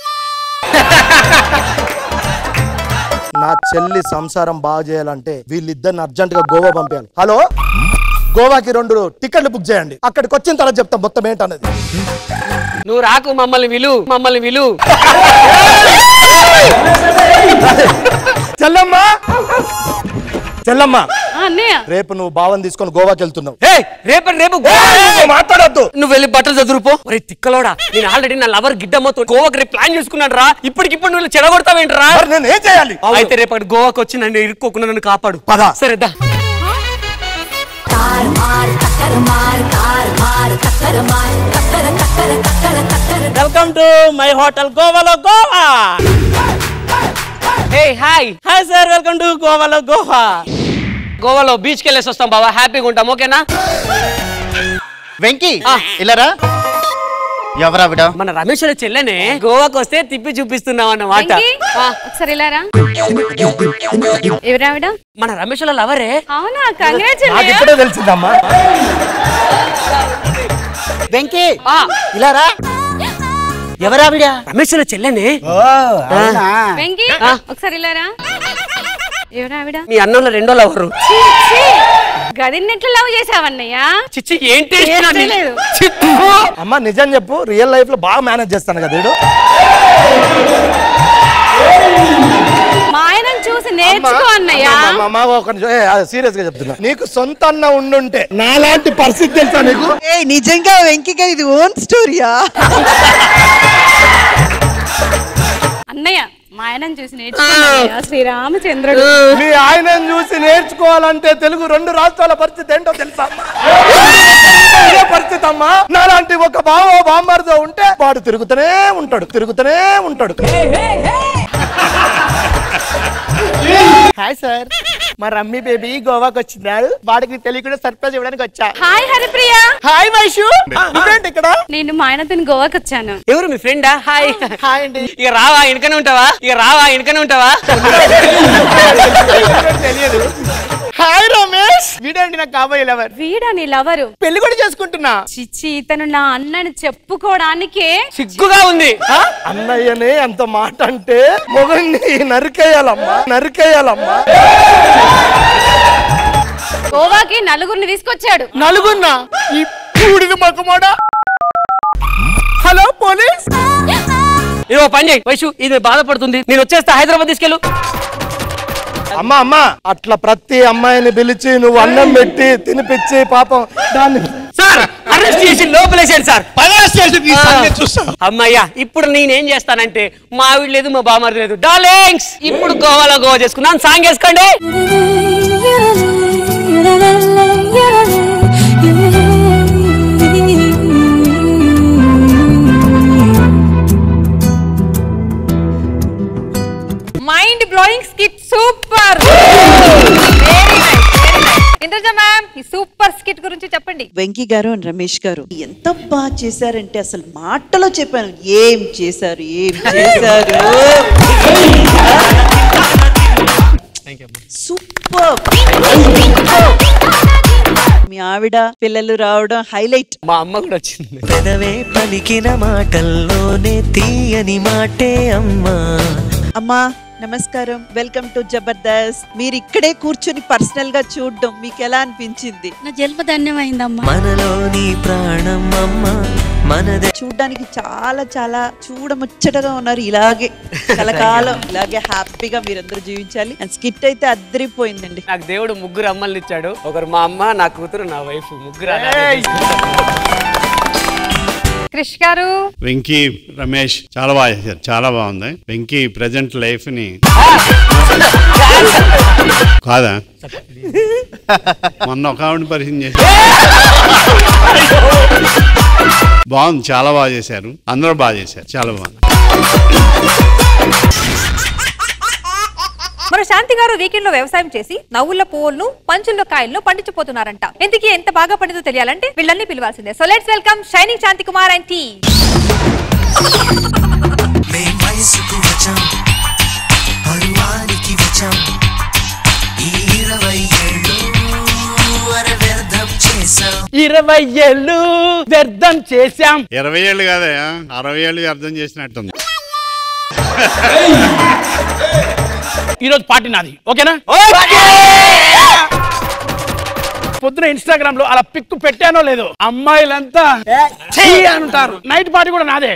నా చెల్లి సంసారం బాగా చేయాలంటే వీళ్ళిద్దరిని అర్జెంట్ గా గోవా పంపించాలి హలో గోవాకి రెండు టికెట్లు బుక్ చేయండి అక్కడికి వచ్చిన తర్వాత చెప్తాం మొత్తం ఏంటన్నది నువ్వు రాకు మమ్మల్ని విలు మమ్మల్ని విలు చెల్లమ్మ చెల్లమ్మ ఆ, అన్నయ్య రేపు నువ్వు భావం తీసుకొని గోవాకి వెళ్తున్నావు ఏ రేపు రేపు మాట్లాడద్దు నువ్వు వెళ్ళి బట్టలు చదువుపో ఒరే తిక్కలోడా నేను ఆల్రెడీ నా లవర్ గిడ్డమ్మతో గోవాకి రేపు ప్లాన్ చేసుకున్నాను రా ఇప్పటికిప్పుడు నువ్వు చెడగొడతావేంట్రా మరి నేను ఏం చేయాలి అయితే రేపు అక్కడ గోవాకి వచ్చి నన్ను ఇరుక్కోకుండా నన్ను కాపాడు పద సరే దా వెల్కమ్ టు మై హోటల్ గోవాలో Goa hey hi hi sir welcome to గోవాలో గోవా గోవాలో బీచ్కి వెళ్ళేసి వస్తాం బాబా హ్యాపీగా ఉంటాం ఓకేనా వెంకీ ఇలారా ఎవరావిడ మన రమేష్ అనే చెల్లెనే గోవాకి వస్తే తిప్పి చూపిస్తున్నాం అన్నమాట వెంకీ, ఒకసారి ఇలా రా ఎవరావిడ మన రమేష్ వాళ్ళ లవరే అవునా నాకు కంగ్రాచులేషన్ ఇప్పుడే తెలిసిందమ్మా వెంకీ ఆ, ఇలారా ఎవరావిడ రమేష్ వాళ్ళ చెల్లెనే అవునా వెంకీ ఒకసారి ఇలా రా ఎవరావిడ మీ అన్నంలో రెండో లవరు గదిని ఎట్లా లవ్ చేసావన్నయ్య చిచ్చి ఏంటి చేస్తే లేదు. అమ్మా నిజం చెప్పు రియల్ లైఫ్ లో బాగా మేనేజ్ చేస్తాను కదా వీడు మా ఆయనను చూసి నేర్చుకో అన్నయ్య సీరియస్ గా చెప్తున్నా నీకు సొంత అన్న ఉండుంటే నాలాంటి పరిస్థితి తెలుసా నీకు ఏ నిజంగా వెంకిగా ఇది ఓన్ స్టోరీయా అన్నయ్య మా ఆయనను చూసి నేర్చుకో అన్నయ్య. శ్రీరామచంద్రుడు మీ ఆయనను చూసి నేర్చుకోవాలంటే తెలుగు రెండు రాష్ట్రాల పరిస్థితి ఏంటో తెలుసా అమ్మా? ఇదే పరిస్థితి అమ్మా నాలాంటి ఒక బావ బాంబర్తో ఉంటే వాడు తిరుగుతూనే ఉంటాడు తిరుగుతూనే ఉంటాడు హాయ్ సార్ మా రమ్మి బేబీ గోవాకి వచ్చినాడు వాడికి తెలియకుండా సర్ప్రైజ్ ఇవ్వడానికి వచ్చా హాయ్ హరిప్రియ హాయ్ వైషు నువ్వేంటి ఇక్కడ నేను మా ఆయనతో గోవాకి వచ్చాను ఎవరు మీ ఫ్రెండా హాయ్ హాయ్ అండి ఇక రావా వెనకనే ఉంటావా ఇక రావా వెనకనే ఉంటావా తెలియదు హాయ్ రమేష్ వీడేంటి నాకు కాబోయే లవర్ వీడా నీ లవరు పెళ్లి కూడా చేసుకుంటున్నా చిచ్చి ఇతను నా అన్నని చెప్పుకోవడానికే సిగ్గుగా ఉంది ఆ? అన్నయ్యనే అంత మాట అంటే మొగన్ని నరికేయాలమ్మా నరికేయాలమ్మా గోవాకి నలుగురిని తీసుకొచ్చాడు నలుగున్న ఈ పూడిది మొక్కమోడ హలో పోలీస్ ఇది ఓ పని చేయి వైషు ఇది బాధపడుతుంది నేను వచ్చేస్తా హైదరాబాద్ తీసుకెళ్ళు అమ్మా అమ్మా అట్లా ప్రతి అమ్మాయిని పిలిచి నువ్వు అన్నం పెట్టి తినిపించి పాపం దాన్ని సార్ అరెస్ట్ చేసి లోపలేసాడు సార్ చూస్తా అమ్మయ్యా ఇప్పుడు నేనేం చేస్తానంటే మా ఆవిడ లేదు మా బామ్మారి లేదు డార్లింగ్స్ ఇప్పుడు గోవాలో గోవా చేసుకున్నాను సాంగ్ వేసుకోండి mind blowing skit super Indraja ma'am ఈ సూపర్ స్కిట్ గురించి చెప్పండి వెంకీ గారు అండ్ రమేష్ గారు ఎంత బాగా చేశారంటే అసలు మాటలో చెప్పాను ఏం చేశారు ఏం చేశారు సూపర్ మీ ఆవిడ పిల్లలు రావడం హైలైట్ మా అమ్మ కూడా వచ్చింది పెదవే పలికిన మాటల్లోనే తీయని మాటే అమ్మా అమ్మా నమస్కారం వెల్కమ్ టు జబర్దస్త్ మీరు ఇక్కడే కూర్చొని పర్సనల్ గా చూడడం మీకు ఎలా అనిపించింది నా జన్మ ధన్యమైందమ్మా మనలోని ప్రాణం అమ్మా మనదే చూడడానికి చాలా చాలా చూడముచ్చటగా ఉన్నారు ఇలాగే కలకాలం ఇలాగే హ్యాపీగా మీరందరూ జీవించాలి అండ్ స్కిట్ అయితే అద్దరిపోయిందండి నాకు దేవుడు ముగ్గురు అమ్మల్ని ఇచ్చాడు ఒకరు మా అమ్మ నా కూతురు నా వైఫ్ ముగ్గురు క్రిష్ గారు వెంకీ రమేష్ చాలా బాగా చేశారు చాలా బాగుంది వెంకీ ప్రజెంట్ లైఫ్ ని కాదా మొన్న ఒక ఆవిడ పరిచయం చేశారు బాగుంది చాలా బాగా చేశారు అందరూ బాగా చేశారు చాలా బాగుంది మన శాంతి గారు వీకెండ్ లో వ్యవసాయం చేసి నవ్వుల పువ్వులను పంచుల్లో కాయలను పండించిపోతున్నారంట ఎందుకు ఎంత బాగా పండిందో తెలియాలంటే వీళ్ళని పిలవాల్సిందే so let's welcome shining Shanti Kumar and టీ మేం వయసుకు వచ్చాం పరువానికి వచ్చాం ఈ ఇరవై ఏళ్ళు అర వ్యర్థం చేశాం ఇరవై ఏళ్ళు వ్యర్థం చేశాం ఇరవై ఏళ్ళు కాదా అరవై ఏళ్ళు అర్థం చేసినట్టుంది ఈరోజు పార్టీ నాది ఓకేనా పొద్దున ఇన్స్టాగ్రామ్ లో అలా పిక్ పెట్టానో లేదో అమ్మాయిలంతా ఛీ అంటారు నైట్ పార్టీ కూడా నాదే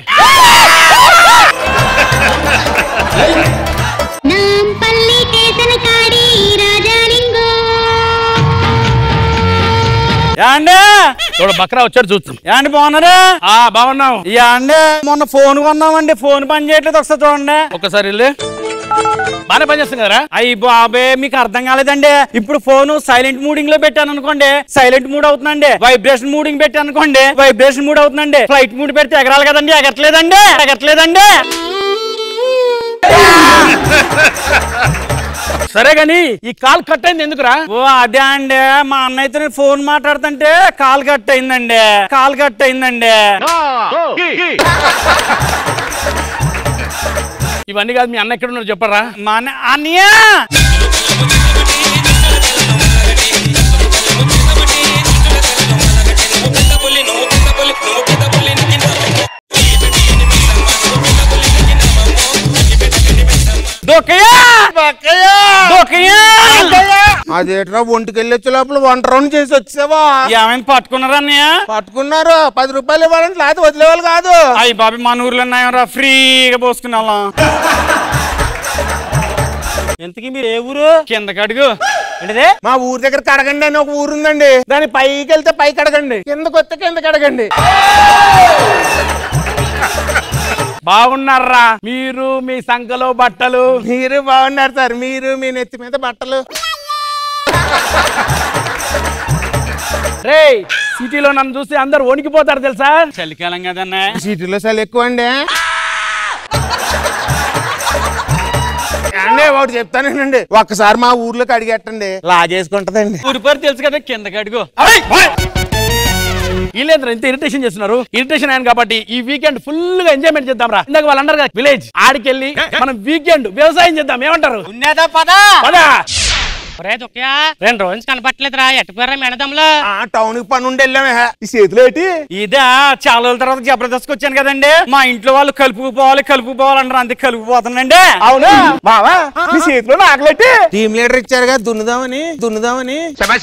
యాండే చూడ బక్రా వచ్చాడు చూస్తాం యాండి బాగున్నారా ఆ బాగున్నావు యాండే మొన్న ఫోన్ కొన్నామండి ఫోన్ పని చేయట్లేదు ఒకసారి చూడండి ఒకసారి వెళ్ళి బాగానే పనిచేస్తుంది కదరా అయ్యి బాబే మీకు అర్థం కాలేదండి ఇప్పుడు ఫోన్ సైలెంట్ మూడింగ్ లో పెట్టాను అనుకోండి సైలెంట్ మూడ్ అవుతుందండి వైబ్రేషన్ మూడింగ్ పెట్టాను అనుకోండి వైబ్రేషన్ మూడ్ అవుతుందండి ఫ్లైట్ మూడ్ పెడితే ఎగరాలి కదండి ఎగట్లేదండి ఎగట్లేదండి సరే గాని ఈ కాల్ కట్ అయింది ఎందుకురా ఓ అదే అండి మా అన్నయ్యతో నేను ఫోన్ మాట్లాడుతుంటే కాల్ కట్ అయిందండి కాల్ కట్ అయిందండి ఇవన్నీ కాదు మీ అన్న ఎక్కడ ఉన్నాడు చెప్పరా మా అన్న అన్నయ్య అదేట్రా ఒంటికి వెళ్ళొచ్చే లోపల వంట రౌండ్ చేసి వచ్చావా ఏమైనా పట్టుకున్నారా అన్నయ్య పట్టుకున్నారు పది రూపాయలు ఇవ్వాలంటే లేకపోతే వదిలేవాళ్ళు కాదు అయ్యి బాబీ మన ఊర్లో ఉన్నాయరా ఫ్రీగా పోసుకునే వాళ్ళం ఎంతకీ మీరు ఏ ఊరు కిందకి అడుగు ఏంటిదే మా ఊరి దగ్గర కడగండి అని ఒక ఊరు ఉందండి దాని పైకి వెళ్తే పైకి అడగండి కిందకి వస్తే కిందకి అడగండి బాగున్నారా మీరు మీ సంఖలో బట్టలు మీరు బాగున్నారు సార్ మీరు మీ నెత్తి మీద బట్టలు రే సిటీలో నన్ను చూస్తే అందరు వణికిపోతారు తెలుసా చలికాలం కదన్నా సిటీలో చలి ఎక్కువ అండి అండి ఒకటి చెప్తానండి ఒక్కసారి మా ఊర్లోకి అడిగెట్టండి లాగేసుకుంటదండి ఊరి పేరు తెలుసు కదా కిందకి అడుగు వీళ్ళేంద్ర ఇంత ఇరిటేషన్ చేస్తున్నారు ఇరిటేషన్ అయ్యాను కాబట్టి ఈ వీకెండ్ ఫుల్ గా ఎంజాయ్మెంట్ చేద్దాం రా ఇందాక వాళ్ళు అన్నారు కదా విలేజ్ ఆడికెళ్ళి మనం వీకెండ్ వ్యవసాయం చేద్దాం ఏమంటారు ఉన్నదా పద పదా ఒరే దుఃఖయా రెండు రోజులు కనపట్లేదురా ఎట్టుపోయారా మెడదంలో టౌన్ కి పని ఉండి వెళ్ళామే ఈ చేతిలో ఏంటి ఇదా చాలా రోజుల తర్వాత జబర్దస్త్ వచ్చాను కదండి మా ఇంట్లో వాళ్ళు కలుపుకుపోవాలి కలుపుకుపోవాలంటారు అందుకే కలుపుకుపోతానండి అవునా బావా ఈ చేతిలో నాకలెట్టి టీమ్ లీడర్ ఇచ్చారు కదా దున్నుదామని దున్నుదామని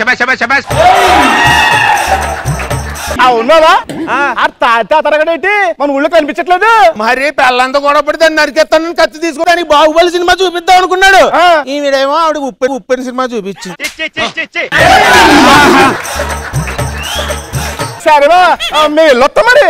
అవునావా ఆ తాత తరగడేంటి మన ఊళ్ళో కనిపించట్లేదు మరి పెళ్ళంతా కూడా పడి దాన్ని నరికేస్తానని కత్తి తీసుకోవడానికి బాహుబలి సినిమా చూపిద్దాం అనుకున్నాడు ఈవిడేమో ఆవిడ ఉప్పు ఉప్పెన సినిమా చూపించి సరేవా మీ వెళ్ళొత్తా మరి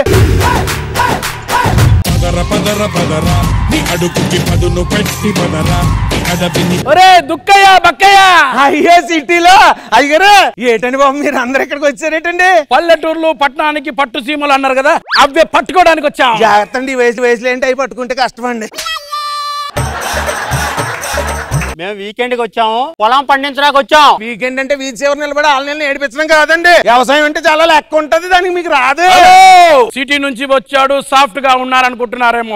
పదర పదర పదర నీ అడుగుకి పదును పెట్టి పదరా అడవిని ఒరే దుక్కయ్య బక్కయ్య అయ్యే సిటీలో అయ్యారు ఏటండి బాబు మీరు అందరు ఇక్కడికి వచ్చారేటండి పల్లెటూర్లు పట్టణానికి పట్టు సీమలు అన్నారు కదా అవే పట్టుకోవడానికి వచ్చాం జాగ్రత్త అండి ఈ వయసు వయసులో ఏంటి అవి పట్టుకుంటే కష్టం అండి మేము వీకెండ్ కి వచ్చాము పొలం పండించడానికి వచ్చాం వీకెండ్ అంటే వీధి చివరి నిలబడి వాళ్ళ నెలలు ఏడిపించడం కాదండి వ్యవసాయం అంటే చాలా లెక్క ఉంటది దానికి మీకు రాదు సిటీ నుంచి వచ్చాడు సాఫ్ట్ గా ఉన్నారనుకుంటున్నారేమో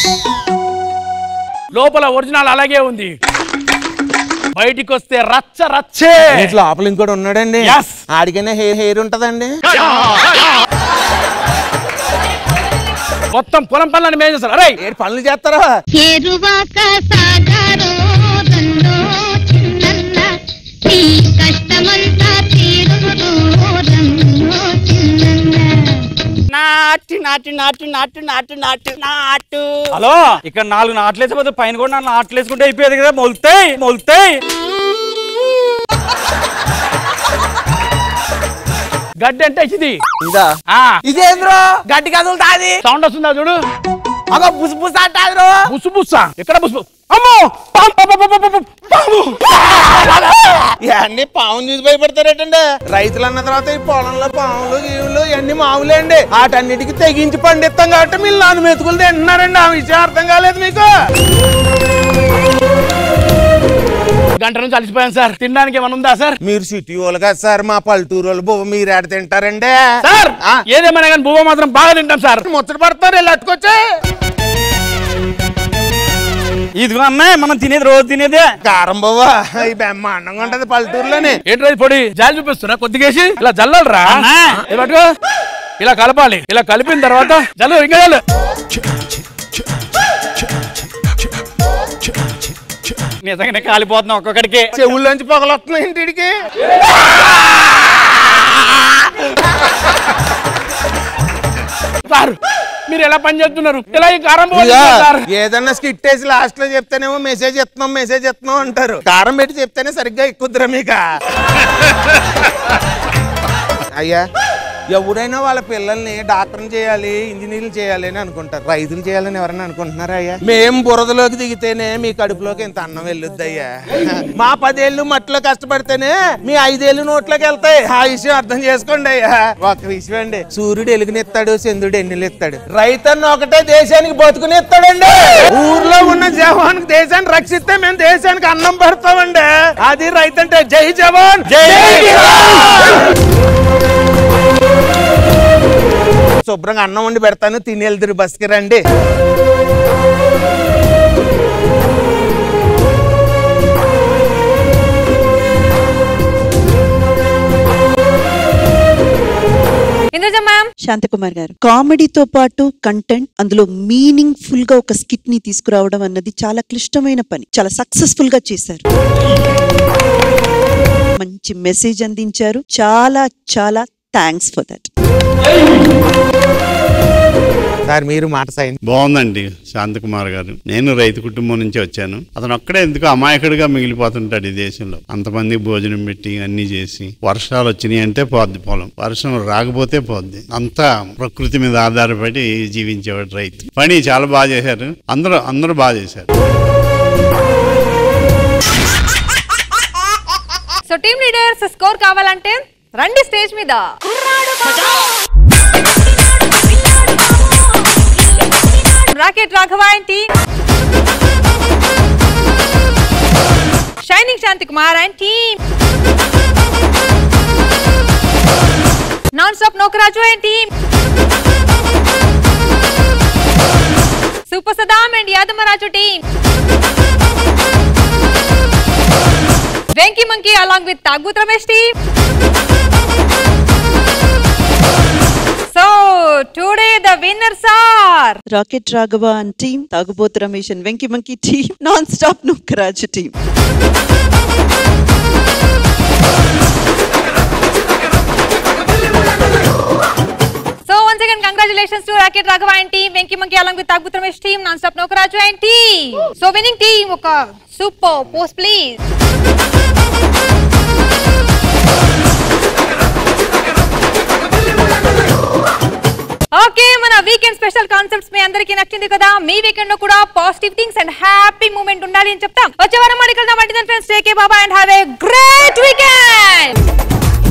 లోపల ఒరిజినల్ అలాగే ఉంది బయటికి వస్తే రచ్చ రచ్చే ఇంట్లో లోపల ఇంకోటి ఉన్నాడండి Yes. ఆడికైనా హెయిర్ హెయిర్ ఉంటదండి మొత్తం పొలం పనులను మేం చేస్తారు అరే ఏడు పనులు చేస్తారా ఎరువాక సాగారో దండో చిన్నన్న నీ కష్టమంతా తీరును రంగో చిన్నన్న నాటు నాటు నాటు నాటు నాటు నాటు నాటు హలో ఇక్కడ నాలుగు నాట్లేసిపోతే పైన కూడా నాలుగు నాట్లేసుకుంటే అయిపోయేది కదా మొలుతాయి మొలుతాయి గడ్డి అంటే ఇది ఇదా ఆ ఇదేంద్రో గడ్డి కదులుతాది సౌండ్ వస్తుందా చూడు అగో బుస్ బుస్ అంటారు బుసు బుస్సా ఎక్కడ బుసు అమ్మో పాము, పాము, పాము, పాము, పాము. ఇవన్నీ పాము చూసి భయపడతారేటండి రైతులు అన్న తర్వాత ఈ పొలంలో పాములు గీవులు ఇవన్నీ మామూలే అండి వాటన్నిటికి తెగించి పండిస్తాం కాబట్టి మీరు నాన్న మెతుకులు తింటున్నారండి ఆ విషయం అర్థం కాలేదు మీకు గంట నుంచి అలసిపోయాను సార్ తినడానికి ఏమైనా ఉందా సార్ మీరు సిటీ వాళ్ళు కదా సార్ మా పల్లెటూరు వాళ్ళు బొమ్మ మీరు ఆడ తింటారండి సార్ ఏదేమైనా కానీ బువ్వ మాత్రం బాగా తింటాం సార్ ముచ్చట పడతారు ఇలా అట్టుకొచ్చే ఇదిగో అమ్మాయి మనం తినేది రోజు తినేదే కారం బొవ్వ ఈ బ్రహ్మాండంగా ఉంటది పల్లెటూరులోనే ఏంట్రా ఇది పొడి జాలి చూపిస్తున్నా కొద్దిగేసి ఇలా జల్లరా పట్టుకో ఇలా కలపాలి ఇలా కలిపిన తర్వాత జల్లు ఇంకా జల్లు నిజంగానే కాలిపోతున్నాం ఒక్కొక్కడికి చెవుల్లోంచి పొగలు వస్తున్నాయి ఇంటికి సార్ మీరు ఎలా పని చేస్తున్నారు ఇలా ఈ కారం బువ్వ ఇదిగో, తింటున్నారు సార్ ఏదన్నా స్కిట్ వేసి లాస్ట్ లో చెప్తేనేమో మెసేజ్ ఇస్తున్నాం మెసేజ్ ఇస్తున్నాం అంటారు కారం పెట్టి చెప్తేనే సరిగ్గా ఎక్కుద్దిరా మీక అయ్యా ఎవరైనా వాళ్ళ పిల్లల్ని డాక్టర్ని చేయాలి ఇంజనీర్లు చేయాలి అని అనుకుంటారు రైతులు చేయాలని ఎవరైనా అనుకుంటున్నారా అయ్యా మేం బురదలోకి దిగితేనే మీ కడుపులోకి ఇంత అన్నం వెళ్ళొద్ది అయ్యా మా పదేళ్ళు మట్టిలో కష్టపడితేనే మీ ఐదేళ్ళు నోట్లోకి వెళ్తాయి ఆ విషయం అర్థం చేసుకోండి అయ్యా ఒక విషయం అండి సూర్యుడు ఎలుగునిస్తాడు చంద్రుడు ఎన్నెలిస్తాడు రైతన్న ఒకటే దేశానికి బతుకునిస్తాడండి ఊర్లో ఉన్న జవాన్ దేశాన్ని రక్షిస్తే మేము దేశానికి అన్నం పెడతామండి అది రైతంటే జై జవాన్ జై శుభ్రంగా అన్నం వండి పెడతాను తిని వెళ్తురు బస్కి రండి ఇంద్రజ మ్యామ్ శాంతకుమార్ గారు కామెడీతో పాటు కంటెంట్ అందులో మీనింగ్ ఫుల్ గా ఒక స్కిట్ ని తీసుకురావడం అన్నది చాలా క్లిష్టమైన పని చాలా సక్సెస్ఫుల్ గా చేశారు మంచి మెసేజ్ అందించారు చాలా చాలా థ్యాంక్స్ ఫర్ దట్ మరి మీరు మాట సాయం బాగుందండి శాంతకుమార్ గారు నేను రైతు కుటుంబం నుంచి వచ్చాను అతను ఒక్కడే ఎందుకు అమాయకుడిగా మిగిలిపోతుంటాడు ఈ దేశంలో అంతమంది భోజనం పెట్టి అన్ని చేసి వర్షాలు వచ్చినాయి అంటే పోద్ది పొలం వర్షం రాకపోతే పోద్ది అంతా ప్రకృతి మీద ఆధారపడి జీవించేవాడు రైతు పని చాలా బాగా చేశారు అందరూ అందరూ బాగా చేశారు సో టీమ్ లీడర్స్ స్కోర్ కావాలంటే రండి స్టేజ్ మీద rocket Raghava and team shining Shanti Kumar and team non stop Nookaraju and team super Saddam and Yadammaraju team Venky monkey along with తాగుత్ Ramesh team so today the winners are rocket Raghava and team తాగుబోతు Ramesh and Venky monkey team non stop Nookaraju team so once again congratulations to rocket Raghava and team Venky monkey along with తాగుత్ Ramesh team non stop Nookaraju and team so winning team ఒక super post please okay మన weekend special concepts మీ అందరికీ నచ్చింది కదా మీ weekend లో కూడా positive things and happy moment ఉండాలి అని చెప్తాం వచ్చే వారం మడికల్ ఫ్రెండ్స్ టేకే బాబా and have a great weekend